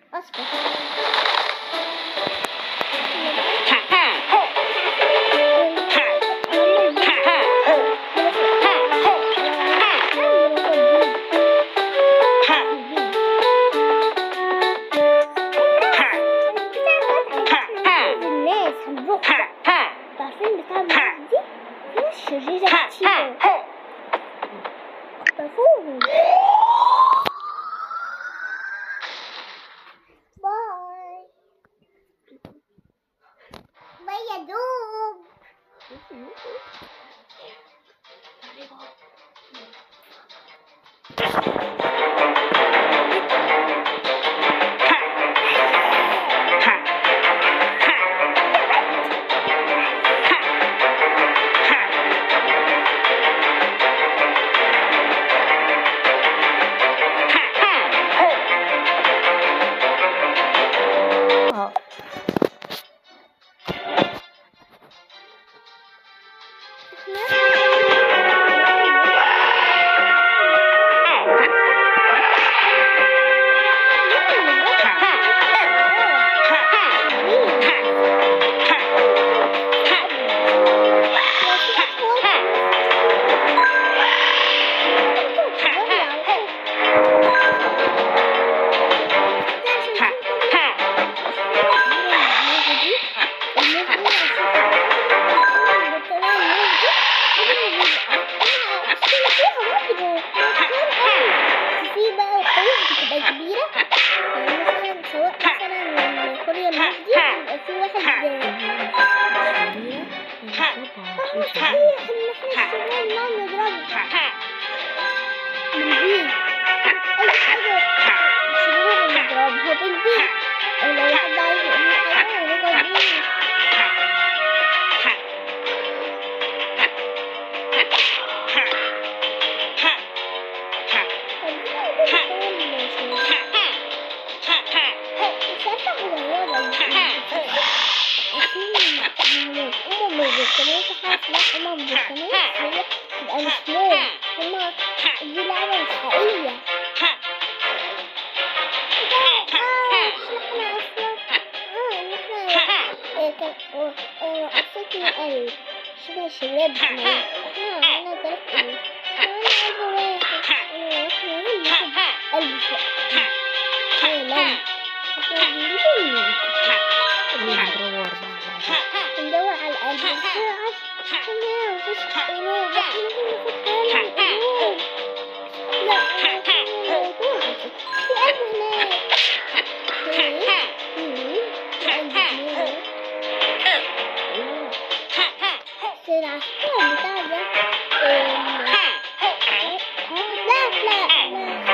اصبر الناس هنروح عارفين بتاع الناس دي في ناس شريرة كتير مفهوم باي باي يا دوب في بقى وحوش بتبقى كبيرة يعني مثلا سواء مثلا كوريا الناس دي بيبقى في واحد صحيح ان احنا الشمال ما نضربه بالبيت اي حاجة شريرة نضربها بالبيت او لو حد عايز يقول حاجة نضرب بيه أمم البركانات حاجة اسمها أمم البركانات هي تبقى مش موت هما دي لعبة مش حقيقية رقصتنا قلب شبه شباب احنا عملنا تلات قلوب عملنا قلب واحد واحنا قلب فوق هي لم احنا بنجيب ندور على القلب بسرعة عشان مفيش قلوب احنا لازم ناخد قلوب لا في قلب هناك في العسكر بتاع ده لا لا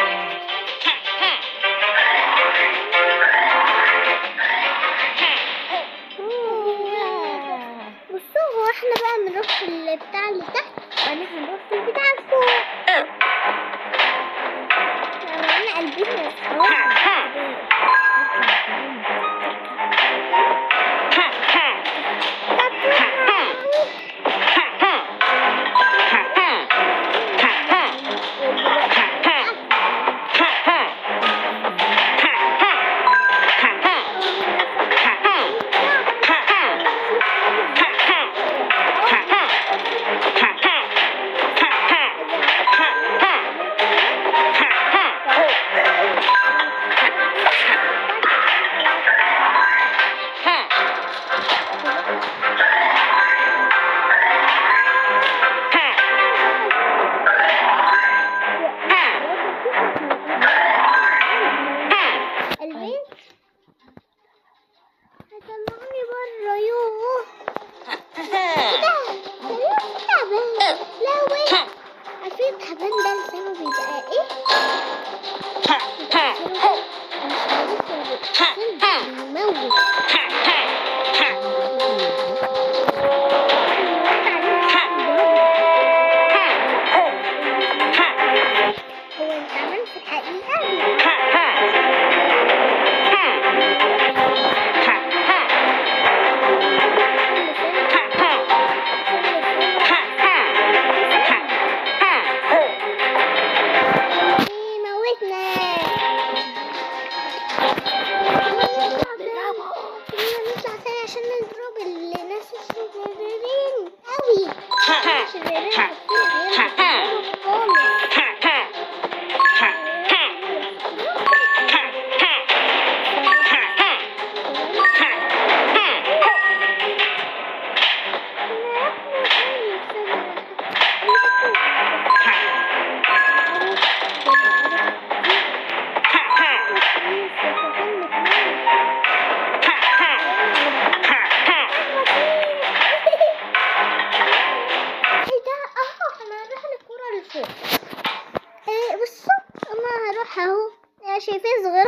بصوا هو احنا بقى بنروح في البتاع اللي تحت وانا هنروح في البتاع اللي فوق انا قلبي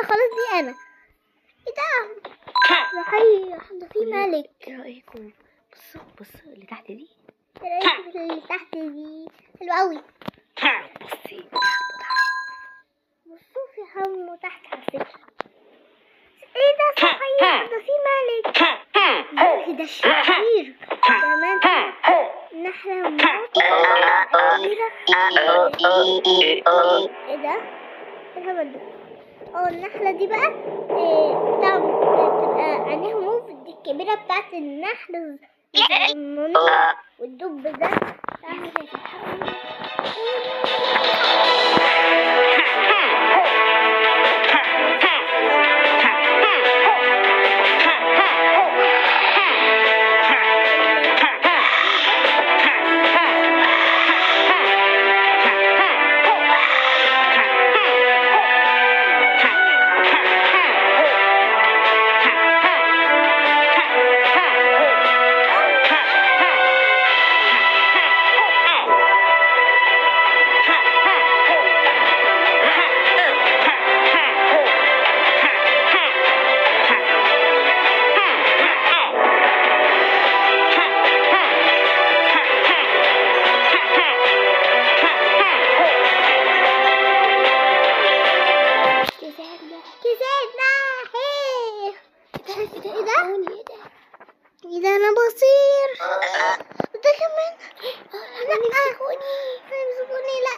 خلاص دي انا ايه ده صحيح ده في ملك ايه رايكم بصوا بصوا اللي تحت دي ايه رايك في اللي تحت دي حلوة قوي بصي بصوا في حمو تحت على فكرة ايه ده صحيح ده في ملك ملك ده شرير كمان في نحلة موت كبيرة ايه ده؟ ايه الهبل ده؟ اه النحلة دي بقى إيه بتاع بتبقى عينيها موف دي الكبيرة بتاعت النحل الصغنونة والدب ده بتاعها زي الحمام. كسبنا كسبنا هي ايه ده؟ ايه ده انا بصير ده كمان لا امسكوني امسكوني لا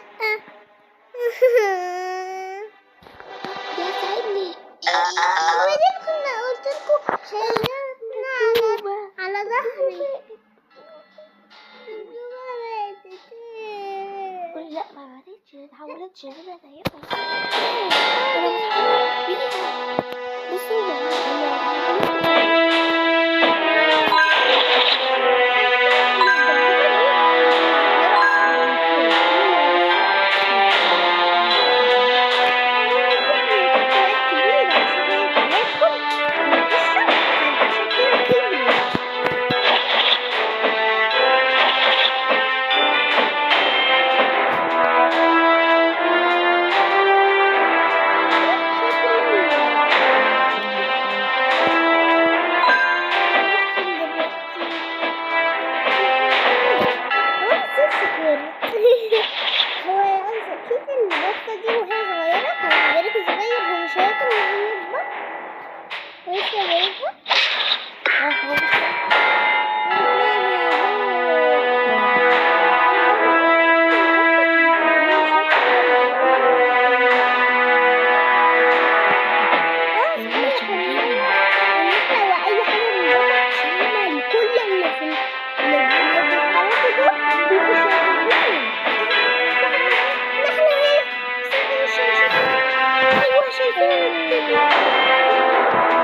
يا سعدني وبعدين كنا قلت لكم شيلنا على على ظهري لا ما عملتش اتحولتش كده زيكم انا بتحرك بيها بصوا هو اكيد البطه دي وهي صغيره كان غيرك صغير هو مش هياكل وهو يكبر ولسه بيكبر اه هو مش واي حاجه من بره تشيلها لكل اللي في اللي بيتحركوا دول بيبقوا شغالين نحن ايه مش شايفين ايوه شايفين كده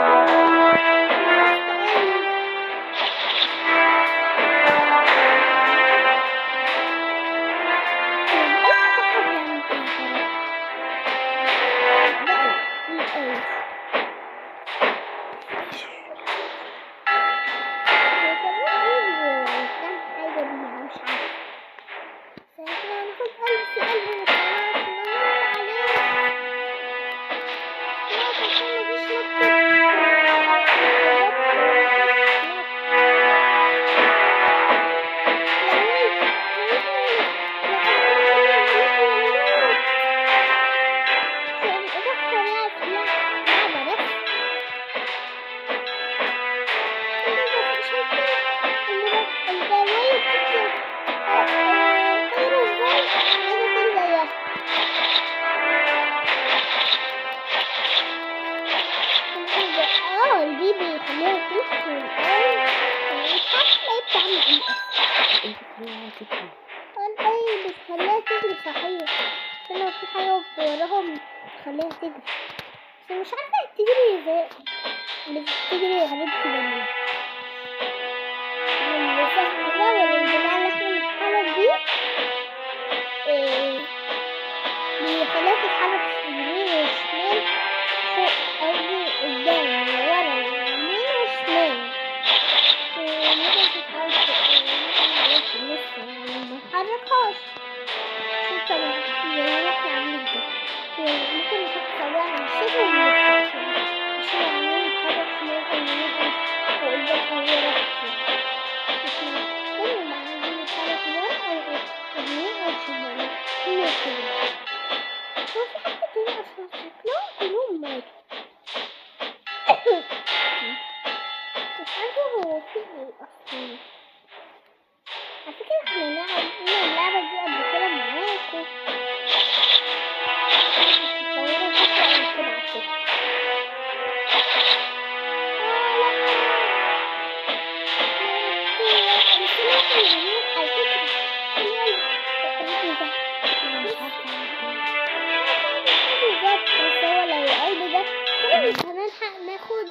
اه دي بيخليها تدخل اه مش عارفه ايه بتعمل ايه ايه بتخليها تجري قال ايه بتخليها تجري صحيح عشان لو في حاجة وراهم بتخليها تجري بس مش عارفة هي بتجري زي بتجري يا حبيبتي لما لما فاهمة ده ولا الجماعة اللي احنا بنتحرك دي ايه بيخليها تتحرك يمين وشمال فوق قصدي قدام ورا يمين وشمال ممكن تتحرك ممكن في النص يعني ما تحركهاش شوف طبعا زي ما احنا عاملين كده ممكن نحط صباع على الشكل ونلفها مش عارفة هو في ايه اصلا على فكرة احنا نلعب اللعبة دي قبل كده معاكم مصورة فكرة قبل كده على فكرة. آه، لا. بس أنا كان زمان على فكرة القلب ده. انا مش عارفه اعمل ايه بالظبط بس هو لو القلب ده كده مش هنلحق ناخد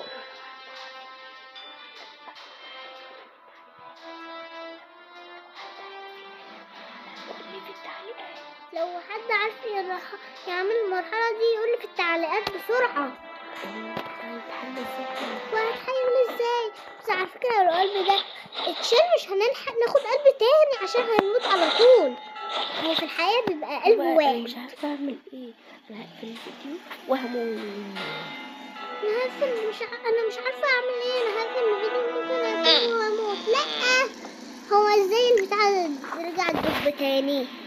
قولي في التعليقات لو حد عارف يرح- يعمل المرحلة دي يقول في التعليقات بسرعة هيتحل ازاي وهتحل ازاي بس على فكرة لو القلب ده اتشال مش هنلحق ناخد قلب تاني عشان هنموت على طول هو في الحياة بيبقى قلب انا واحد مش عارفه اعمل ايه انا هقفل الفيديو وهموت انا هقفل مش ع... انا مش عارفة اعمل ايه انا هقفل الفيديو ممكن اقفله واموت لا هو ازاي البتاع ده رجع الدب تاني